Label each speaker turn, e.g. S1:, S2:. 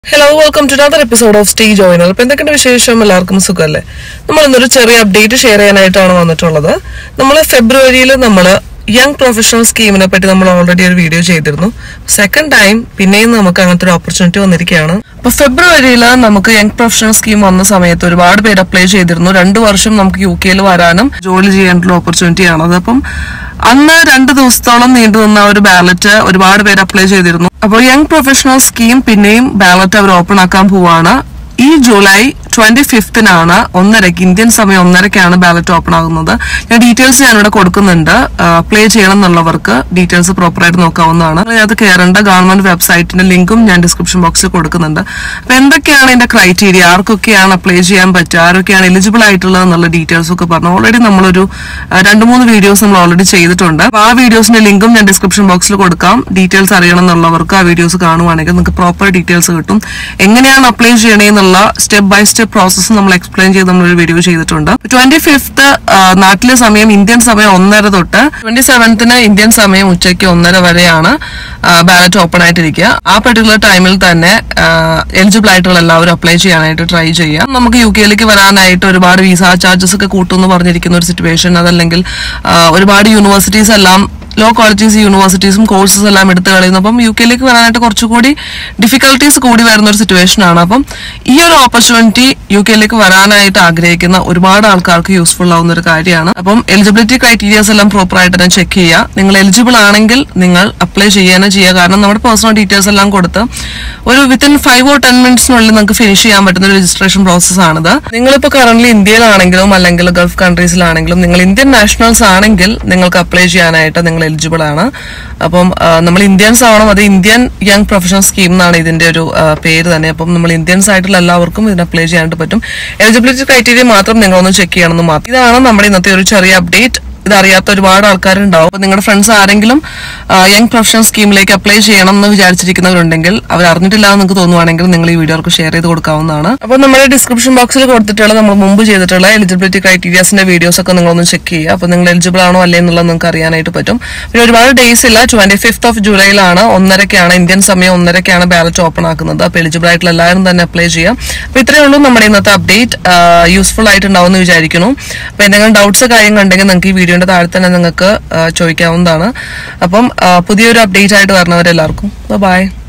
S1: hello welcome to another episode of stay joiner അപ്പൊ എന്തൊക്കെയാണ് വിശേഷം എല്ലാവർക്കും സുഖമല്ലേ നമ്മൾ ഇന്നൊരു ചെറിയ അപ്ഡേറ്റ് ഷെയർ ചെയ്യാനായിട്ടാണ് വന്നിട്ടുള്ളത് നമ്മൾ ഫെബ്രുവരിയിൽ നമ്മൾ യങ് പ്രൊഫഷണൽ സ്കീമിനെ പറ്റി നമ്മൾ ഓൾറെഡി ഒരു വീഡിയോ ചെയ്തിരുന്നു സെക്കൻഡ് ടൈം പിന്നെയും നമുക്ക് അങ്ങനത്തെ ഒരു ഓപ്പർച്യൂണിറ്റി വന്നിരിക്കുകയാണ് അപ്പൊ ഫെബ്രുവരിയിൽ നമുക്ക് യങ് പ്രൊഫഷണൽ സ്കീം വന്ന സമയത്ത് ഒരുപാട് പേര് അപ്ലൈ ചെയ്തിരുന്നു രണ്ട് വർഷം നമുക്ക് യു കെയിൽ വരാനും ജോലി ചെയ്യാനുള്ള ഓപ്പർച്യൂണിറ്റി ആണ് അതപ്പം അന്ന് രണ്ട് ദിവസത്തോളം നീണ്ടു നിന്ന ഒരു ബാലറ്റ് ഒരുപാട് പേര് അപ്ലൈ ചെയ്തിരുന്നു അപ്പോൾ യങ് പ്രൊഫഷണൽ സ്കീം പിന്നെയും ബാലറ്റ് അവർ ഓപ്പൺ ആക്കാൻ പോവാണ് ഈ ജൂലൈ ട്വന്റി ഫിഫ്തിനാണ് ഒന്നരക്ക് ഇന്ത്യൻ സമയം ഒന്നരക്കാണ് ബാലറ്റ് ഓപ്പൺ ആകുന്നത് ഞാൻ ഡീറ്റെയിൽസ് ഞാനിവിടെ കൊടുക്കുന്നുണ്ട് അപ്ലൈ ചെയ്യണം എന്നുള്ളവർക്ക് ഡീറ്റെയിൽസ് പ്രോപ്പറായിട്ട് നോക്കാവുന്നതാണ് അതിനകത്ത് കയറേണ്ട ഗവൺമെന്റ് വെബ്സൈറ്റിന്റെ ലിങ്കും ഞാൻ ഡിസ്ക്രിപ്ഷൻ ബോക്സിൽ കൊടുക്കുന്നുണ്ട് അപ്പൊ എന്തൊക്കെയാണ് ഇതിന്റെ ക്രൈറ്റീരിയ ആർക്കൊക്കെയാണ് അപ്ലൈ ചെയ്യാൻ പറ്റുക ആരൊക്കെയാണ് എലിജിബിൾ ആയിട്ടുള്ളത് എന്നുള്ള ഡീറ്റെയിൽസ് ഒക്കെ പറഞ്ഞു ഓൾറെഡി നമ്മളൊരു ആ, രണ്ട് മൂന്ന് വീഡിയോസ് നമ്മൾ ഓൾറെഡി ചെയ്തിട്ടുണ്ട് അപ്പൊ ആ വീഡിയോസിന്റെ ലിങ്കും ഞാൻ ഡിസ്ക്രിപ്ഷൻ ബോക്സിൽ കൊടുക്കാം ഡീറ്റെയിൽസ് അറിയണം എന്നുള്ളവർക്ക് ആ വീഡിയോസ് കാണുവാണെങ്കിൽ നിങ്ങൾക്ക് പ്രോപ്പർ ഡീറ്റെയിൽസ് കിട്ടും എങ്ങനെയാണ് അപ്ലൈ ചെയ്യണേന്നുള്ള സ്റ്റെപ്പ് ബൈ സ്റ്റെപ്പ് പ്രോസസ്സ് നമ്മൾ എക്സ്പ്ലെയിൻ ചെയ്ത് നമ്മളൊരു വീഡിയോ ചെയ്തിട്ടുണ്ട് ട്വന്റി ഫിഫ്ത്ത് നാട്ടിലെ സമയം ഇന്ത്യൻ സമയം ഒന്നര തൊട്ട് ട്വന്റി സെവൻത്തിന് ഇന്ത്യൻ സമയം ഉച്ചയ്ക്ക് ഒന്നര വരെയാണ് ബാലറ്റ് ഓപ്പൺ ആയിട്ടിരിക്കുക ആ പെർട്ടിക്കുലർ ടൈമിൽ തന്നെ എലിജിബിൾ ആയിട്ടുള്ള എല്ലാവരും അപ്ലൈ ചെയ്യാനായിട്ട് ട്രൈ ചെയ്യാം നമുക്ക് യു കെയിലേക്ക് വരാനായിട്ട് ഒരുപാട് വിസ ചാർജസ് ഒക്കെ കൂട്ടുമെന്ന് പറഞ്ഞിരിക്കുന്ന ഒരു സിറ്റുവേഷൻ അതല്ലെങ്കിൽ ആ, ഒരുപാട് യൂണിവേഴ്സിറ്റീസ് എല്ലാം ലോ ക്വാളിറ്റീസ് യൂണിവേഴ്സിറ്റീസും കോഴ്സസ് എല്ലാം എടുത്തു കളയുന്നു അപ്പം യു കെയിലേക്ക് വരാനായിട്ട് കുറച്ചുകൂടി ഡിഫിക്കൽട്ടീസ് കൂടി വരുന്ന ഒരു സിറ്റുവേഷൻ ആണ് അപ്പം ഈ ഒരു ഓപ്പർച്യൂണിറ്റി യു കെയിലേക്ക് വരാനായിട്ട് ആഗ്രഹിക്കുന്ന ഒരുപാട് ആൾക്കാർക്ക് യൂസ്ഫുൾ ആവുന്ന ഒരു കാര്യമാണ് അപ്പം എലിജിബിലിറ്റി ക്രൈറ്റീരിയാസ് എല്ലാം പ്രോപ്പർ ആയിട്ട് തന്നെ ചെക്ക് ചെയ്യുക നിങ്ങൾ എലിജിബിൾ ആണെങ്കിൽ നിങ്ങൾ അപ്ലൈ ചെയ്യാനേ ചെയ്യുക കാരണം നമ്മുടെ പേഴ്സണൽ ഡീറ്റെയിൽസ് എല്ലാം കൊടുത്ത് ഒരു വിത്തിൻ ഫൈവ് ഓർ ടെൻ മിനിറ്റ്സിനുള്ളിൽ നിങ്ങൾക്ക് ഫിനിഷ് ചെയ്യാൻ പറ്റുന്ന ഒരു രജിസ്ട്രേഷൻ പ്രോസസ് ആണിത് നിങ്ങളിപ്പോൾ കറന്റ് ഇന്ത്യയിലാണെങ്കിലും അല്ലെങ്കിൽ ഗൾഫ് കൺട്രീസിലാണെങ്കിലും നിങ്ങൾ ഇന്ത്യൻ നാഷണൽസ് ആണെങ്കിൽ നിങ്ങൾക്ക് അപ്ലൈ ചെയ്യാനായിട്ട് നിങ്ങൾ എലിജിബിൾ ആണ് അപ്പം ആ, നമ്മൾ ഇന്ത്യൻസ് ആവണം അത് ഇന്ത്യൻ യങ് പ്രൊഫഷണൽ സ്കീം എന്നാണ് ഇതിന്റെ ഒരു ആ, പേര് തന്നെ അപ്പം നമ്മൾ ഇന്ത്യൻസ് ആയിട്ടുള്ള എല്ലാവർക്കും ഇതിന് അപ്ലൈ ചെയ്യാനായിട്ട് പറ്റും എലിജിബിലിറ്റി ക്രൈറ്റീരിയ മാത്രം നിങ്ങളൊന്ന് ചെക്ക് ചെയ്യണമെന്ന് മാത്രം ഇതാണ് നമ്മുടെ ഇന്നത്തെ ഒരു ചെറിയ അപ്ഡേറ്റ് ഇത് അറിയാത്ത ഒരുപാട് ആൾക്കാരുണ്ടാവും അപ്പൊ നിങ്ങളുടെ ഫ്രണ്ട്സ് ആരെങ്കിലും യങ് പ്രൊഫഷണൽ സ്കീമിലേക്ക് അപ്ലൈ ചെയ്യണം എന്ന് വിചാരിച്ചിരിക്കുന്നവരുണ്ടെങ്കിൽ അവർ അറിഞ്ഞിട്ടില്ല എന്ന് നിങ്ങൾക്ക് തോന്നുവാണെങ്കിൽ നിങ്ങൾ ഈ വീഡിയോ അവർക്ക് ഷെയർ ചെയ്ത് കൊടുക്കാവുന്നതാണ് അപ്പോൾ നമ്മുടെ ഡിസ്ക്രിപ്ഷൻ ബോക്സിൽ കൊടുത്തിട്ടുള്ള നമ്മൾ മുമ്പ് ചെയ്തിട്ടുള്ള എലിജിബിലിറ്റി ക്രൈറ്റീരിയാസിന്റെ വീഡിയോസ് ഒക്കെ നിങ്ങളൊന്ന് ചെക്ക് ചെയ്യുക അപ്പോൾ നിങ്ങൾ എലിജിബിൾ ആണോ അല്ലേ എന്നുള്ളത് നിങ്ങൾക്ക് അറിയാനായിട്ട് പറ്റും പിന്നെ ഒരുപാട് ഡേയ്സ് ഇല്ല ട്വന്റി ഫിഫ്ത്ത് ഓഫ് ജൂലൈയിലാണ് ഒന്നരക്കാണ് ഇന്ത്യൻ സമയം ഒന്നരക്കാണ് ബാലറ്റ് ഓപ്പൺ ആക്കുന്നത് അപ്പോൾ എലിജിബിൾ ആയിട്ടുള്ള എല്ലാവരും തന്നെ അപ്ലൈ ചെയ്യാം അപ്പോൾ ഇത്രയേ ഉള്ളൂ നമ്മുടെ ഇന്നത്തെ അപ്ഡേറ്റ് യൂസ്ഫുൾ ആയിട്ടുണ്ടാവും എന്ന് വിചാരിക്കുന്നു അപ്പോൾ എന്തെങ്കിലും ഡൗട്ട്സ് കാര്യങ്ങൾ ഉണ്ടെങ്കിൽ നിങ്ങൾക്ക് ഈ വീഡിയോയുടെ താഴെ തന്നെ നിങ്ങൾക്ക് ആ, ചോദിക്കാവുന്നതാണ് അപ്പം ആ, പുതിയൊരു അപ്ഡേറ്റ് ആയിട്ട് വരുന്നവരെല്ലാവർക്കും ബൈ